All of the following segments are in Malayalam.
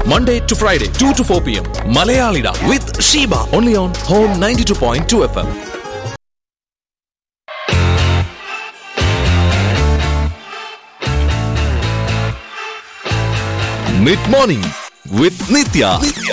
Monday to Friday, 2 to 4 p.m. Malayalida with Sheba. Only on Home 92.2 FM. Mid morning with Nitya.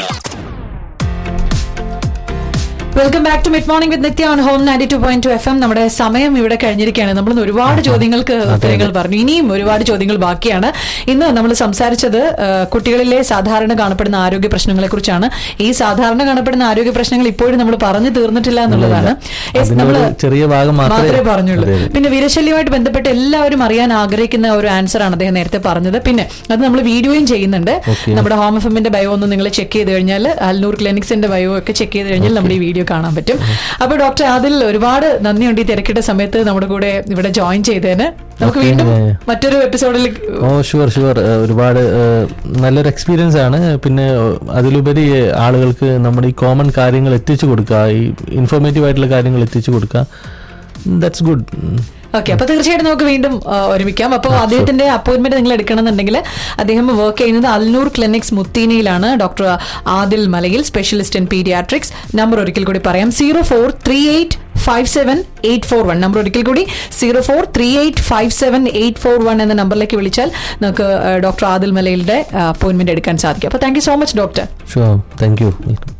Welcome back to mid morning with Nitya on home ninety two point two F M നമ്മുടെ സമയം ഇവിടെ കഴിഞ്ഞിരിക്കുകയാണ് നമ്മൾ ഇന്ന് ഒരുപാട് ചോദ്യങ്ങൾക്ക് ഉത്തരങ്ങൾ പറഞ്ഞു ഇനിയും ഒരുപാട് ചോദ്യങ്ങൾ ബാക്കിയാണ് ഇന്ന് നമ്മൾ സംസാരിച്ചത് ആ, കുട്ടികളിലെ സാധാരണ കാണപ്പെടുന്ന ആരോഗ്യ പ്രശ്നങ്ങളെ കുറിച്ചാണ് ഈ സാധാരണ കാണപ്പെടുന്ന ആരോഗ്യ പ്രശ്നങ്ങൾ ഇപ്പോഴും നമ്മൾ പറഞ്ഞു തീർന്നിട്ടില്ല എന്നുള്ളതാണ് Yes, അതിന്റെ നമ്മള് ഒരു ചെറിയ ഭാഗം മാത്രമേ- മാത്രമേ പറഞ്ഞുള്ളൂ അതെ, അതെ. പിന്നെ വിരശല്യമായിട്ട് ബന്ധപ്പെട്ട് എല്ലാവരും അറിയാൻ ആഗ്രഹിക്കുന്ന ഒരു ആൻസർ ആണ് അദ്ദേഹം നേരത്തെ പറഞ്ഞത് പിന്നെ അത് നമ്മൾ വീഡിയോയും ചെയ്യുന്നുണ്ട് Okay. നമ്മുടെ ഹോം എഫ് എമ്മിന്റെ ബയോ ഒന്ന് നിങ്ങൾ ചെക്ക് ചെയ്ത് കഴിഞ്ഞാൽ അൽനൂർ ക്ലിനിക്സിന്റെ ബയോ ഒക്കെ ചെക്ക് ചെയ്ത് കഴിഞ്ഞാൽ നമ്മുടെ ഈ വീഡിയോ കാണാൻ പറ്റും അപ്പൊ ഡോക്ടർ അതിൽ ഒരുപാട് നന്ദിയുണ്ട് ഈ തിരക്കിട്ട സമയത്ത് നമ്മുടെ കൂടെ ഇവിടെ ജോയിൻ ചെയ്തതിന് നമുക്ക് Okay, വീണ്ടും yeah, yeah. മറ്റൊരു എപ്പിസോഡിൽ ഓ ഷുവർ ഷുവർ ഒരുപാട് ഏഹ്, നല്ലൊരു എക്സ്പീരിയൻസ് ആണ് പിന്നെ ഏഹ്, അതിലുപരി ഏഹ്, ആളുകൾക്ക് നമ്മുടെ ഈ കോമൺ കാര്യങ്ങൾ എത്തിച്ചു കൊടുക്കുക ഈ ഇൻഫോർമേറ്റീവ് ആയിട്ടുള്ള കാര്യങ്ങൾ എത്തിച്ചു കൊടുക്കുക ദാറ്റ്സ് ഗുഡ് ഓക്കെ അപ്പൊ തീർച്ചയായിട്ടും നമുക്ക് വീണ്ടും ആ, ഒരുമിക്കാം അപ്പോൾ അദ്ദേഹത്തിന്റെ അപ്പോയിന്റ്മെന്റ് നിങ്ങൾ എടുക്കണമെന്നുണ്ടെങ്കിൽ അദ്ദേഹം വർക്ക് ചെയ്യുന്നത് അൽനൂർ ക്ലിനിക്സ് മുത്തീനയിലാണ് doctor Adil Malayil specialist in paediatrics number ഒരിക്കൽ കൂടി പറയാം zero four three eight five seven eight four one number ഒരിക്കൽ കൂടി zero four three eight five seven eight four one എന്ന നമ്പറിലേക്ക് വിളിച്ചാൽ നമുക്ക് ഡോക്ടർ ആദിൽ മലയിലെ അപ്പോയിന്റ്മെന്റ് എടുക്കാൻ സാധിക്കും അപ്പോൾ thank you so much doctor sure thank you welcome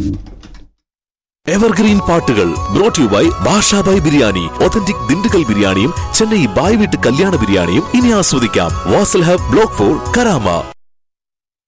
evergreen പാട്ടുകൾ ബ്രോട്ട് യു ബൈ ഭാഷ ബൈ ബിരിയാണി ഒതന്റിക് ദിണ്ടുകൽ ബിരിയാണിയും ചെന്നൈ ബായ് വീട്ട് കല്യാണ ബിരിയാണിയും ഇനി ആസ്വദിക്കാം Vasal hub block four Karama